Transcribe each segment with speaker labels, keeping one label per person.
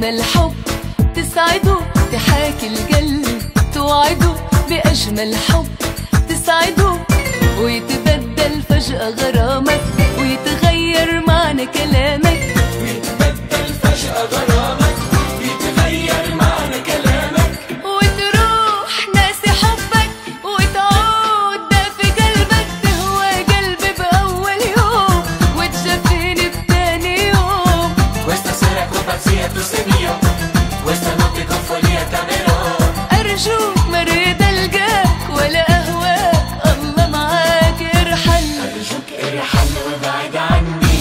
Speaker 1: بأجمل حب تسعده تحاكي القلب توعده بأجمل حب تسعده ويتبدل فجأة غرامك ويتغير معنى كلامك
Speaker 2: يتبدل فجأة غرامك يتغير معنى كلامك
Speaker 1: وتروح ناسي حبك وتعود دافي قلبك تهوى قلبي بأول يوم وتشافيني بتاني يوم
Speaker 2: Questa sera con pazzia tu sei mio Questa notte con follia t'amerò
Speaker 1: أرجوك ما اريد ألقاك ولا أهواك الله معاك ارحل
Speaker 2: أرجوك ارحل وابعد عني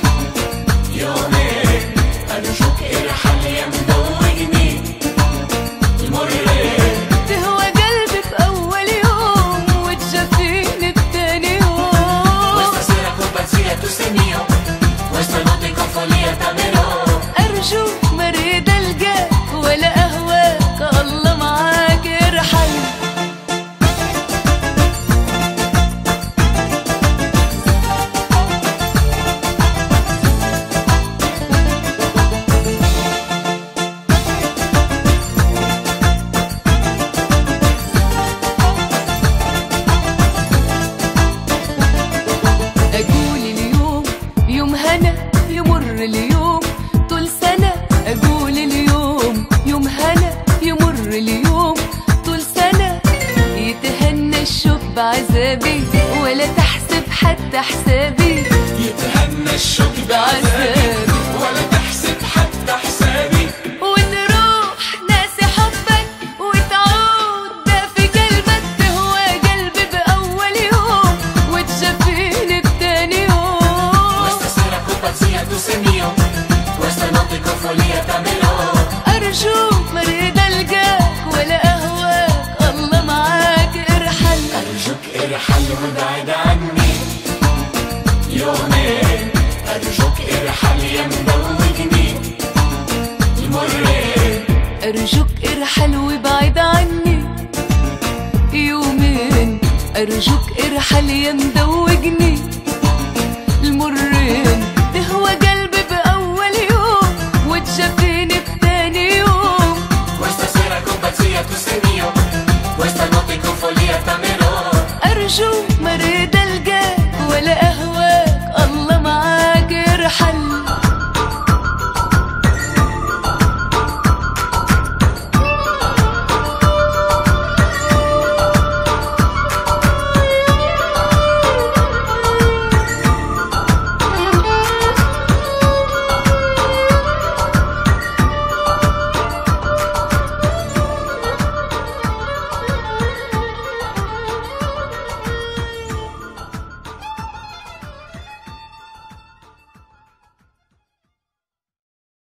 Speaker 2: يومين أرجوك ارحل يا مدوجني المرين
Speaker 1: تهوى قلبي بأول يوم وتشافيني بتاني يوم
Speaker 2: Questa sera con pazzia tu sei mio Questa notte con follia t'amerò
Speaker 1: أرجوك ما اريد ألقاك ولا أهواك الله معاك ارحل أقول اليوم يوم هنا يمر اليوم طول سنة أقول اليوم يوم هنا يمر اليوم طول سنة يتهنى الشوق بعذابي ولا تحسب حتى حسابي
Speaker 2: يتهنى الشوق بعذابي ولا تحسب حتى حسابي
Speaker 1: وتروح ناسي حبك وتعود دافي قلبك تهوى قلبي بأول يوم وتشافيني بتاني يوم
Speaker 2: Questa sera con pazzia tu sei mio Questa notte con follia t'amerò
Speaker 1: أرجوك ما اريد ألقاك ولا أهواك الله معاك ارحل
Speaker 2: أرجوك ارحل وابعد عني يومين أرجوك ارحل يا مدوجني المرين
Speaker 1: أرجوك ارحل وابعد عني يومين أرجوك ارحل يا مدوجني المرين تهوى قلبي بأول يوم وتشافيني بتاني يوم
Speaker 2: Questa sera con pazzia tu sei mio Questa notte con follia t'amerò
Speaker 1: أرجوك